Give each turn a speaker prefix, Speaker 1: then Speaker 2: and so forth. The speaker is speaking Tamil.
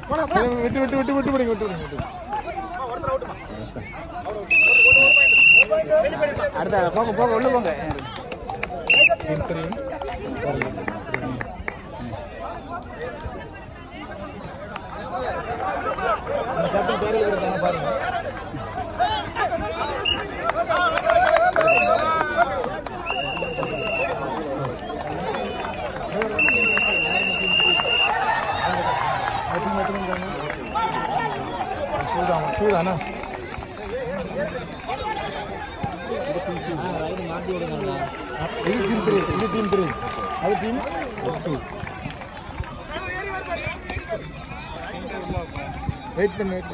Speaker 1: விட்டு விட்டு விட்டு விட்டு விடுங்க விட்டு விடுங்க விட்டு
Speaker 2: அடுத்த போங்க போங்க உள்ள போங்க
Speaker 1: பாருங்க చూద్దామా చూడానా ఇది టీమ్ త్రీ ఇది టీమ్ త్రీ అది టీమ్ టూ వెయిట్ వెయిట్